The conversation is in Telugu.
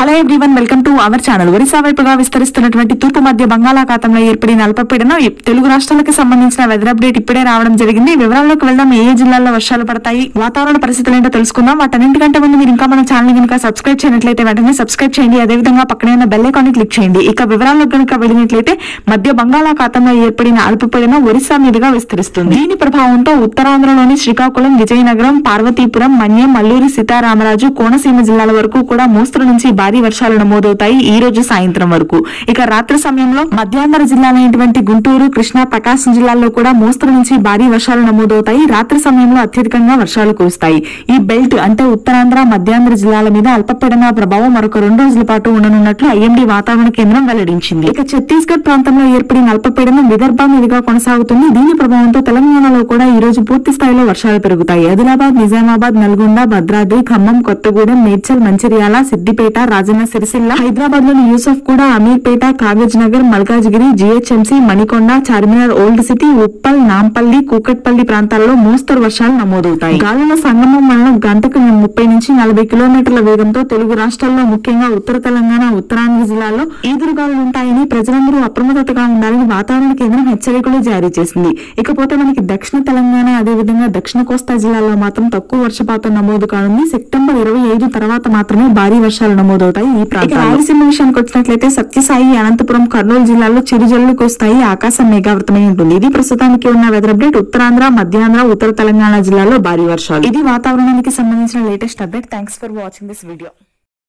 hello everyone welcome to our channel Orissa వైపుగా విస్తరిస్తున్నటువంటి తూర్పు మధ్య బంగాళాఖాతంలో ఏర్పడిన అల్పపీడనం ఈ తెలుగు రాష్ట్రాలకు సంబంధించిన వెదర్ అప్డేట్ ఇప్పుడే రావడం జరిగింది వివరాల్లోకి వెళ్దాం ఏ ఏ జిల్లాల్లో వర్షాలు పడతాయి వాతావరణ పరిస్థితులు ఏంటో తెలుసుకుందాం వాటన్నింటికంటే ముందు మీరు ఇంకా మన ఛానల్ కనుక సబ్స్క్రైబ్ చేయనట్లయితే వెంటనే సబ్స్క్రైబ్ చేయండి అదేవిధంగా పక్కనే ఉన్న బెల్ ఐకాన్ క్లిక్ చేయండి ఇక వివరాల్లో కనుక వెళ్ళినట్లయితే మధ్య బంగాళాఖాతంలో ఏర్పడిన అల్పపీడనం ఒరిస్సా మీదుగా విస్తరిస్తుంది దీని ప్రభావంతో ఉత్తరాంధ్రలోని శ్రీకాకుళం విజయనగరం పార్వతీపురం మన్యం మల్లూరి సీతారామరాజు కోనసీమ జిల్లాల వరకు కూడా మోస్తరు నుంచి భారీ వర్షాలు నమోదవుతాయి ఈ రోజు సాయంత్రం వరకు ఇక రాత్రి సమయంలో మధ్యాంధ్ర జిల్లాలైనటువంటి గుంటూరు కృష్ణా ప్రకాశం జిల్లాల్లో కూడా మోస్తరు నుంచి భారీ వర్షాలు నమోదవుతాయి రాత్రి సమయంలో అత్యధికంగా వర్షాలు కురుస్తాయి ఈ బెల్ట్ అంటే ఉత్తరాంధ్ర మధ్యాంధ్ర జిల్లాల మీద అల్పపీడన ప్రభావం మరొక రెండు రోజుల పాటు ఉండనున్నట్లు ఐఎండీ వాతావరణ కేంద్రం వెల్లడించింది ఇక ఛత్తీస్గఢ్ ప్రాంతంలో ఏర్పడిన అల్పపీడనం విదర్భ మీదుగా కొనసాగుతుంది దీని ప్రభావంతో తెలంగాణలో కూడా ఈ రోజు పూర్తి స్థాయిలో వర్షాలు పెరుగుతాయి ఆదిలాబాద్ నిజామాబాద్ నల్గొండ భద్రాద్రి ఖమ్మం కొత్తగూడెం మేడ్చల్ మంచిర్యాల సిద్దిపేట రాజన్న సిరిసిల్ల హైదరాబాద్ లోని యూసఫ్ కూడా Ameerpet Kagaz Nagar Malkajgiri GHMC Manikonda Charminar old city Uppal Nampally Kukatpally ప్రాంతాల్లో మోస్తరు వర్షాలు నమోదవుతాయి గాలుల సంగమం వలన గంటకు ముప్పై నుంచి నలభై కిలోమీటర్ల వేగంతో తెలుగు రాష్ట్రాల్లో ముఖ్యంగా ఉత్తర తెలంగాణ ఉత్తరాంధ్ర జిల్లాల్లో ఈదురుగాలులు ఉంటాయని ప్రజలందరూ అప్రమత్తతగా ఉండాలని వాతావరణ కేంద్రం హెచ్చరికలు జారీ చేసింది ఇకపోతే మనకి దక్షిణ తెలంగాణ అదేవిధంగా దక్షిణ కోస్తా జిల్లాల్లో మాత్రం తక్కువ వర్షపాతం నమోదు కానుంది సెప్టెంబర్ ఇరవై ఐదు తర్వాత మాత్రమే భారీ వర్షాలు నమోదవుతాయి ఈ ప్రాంతాల్లో రాయలసీమ విషయానికి వచ్చినట్లయితే సత్యసాయి అనంతపురం కర్నూలు జిల్లాల్లో చిరుజల్లు కురుస్తాయి ఆకాశం మేఘావృతమై ఉంటుంది ఇది ప్రస్తుతానికి ఉన్న వెదర్ అప్డేట్ ఉత్తరాంధ్ర మధ్యాంధ్ర ఉత్తర తెలంగాణ జిల్లాలో భారీ వర్షాలు ఇది వాతావరణానికి సంబంధించిన latest update thanks for watching this video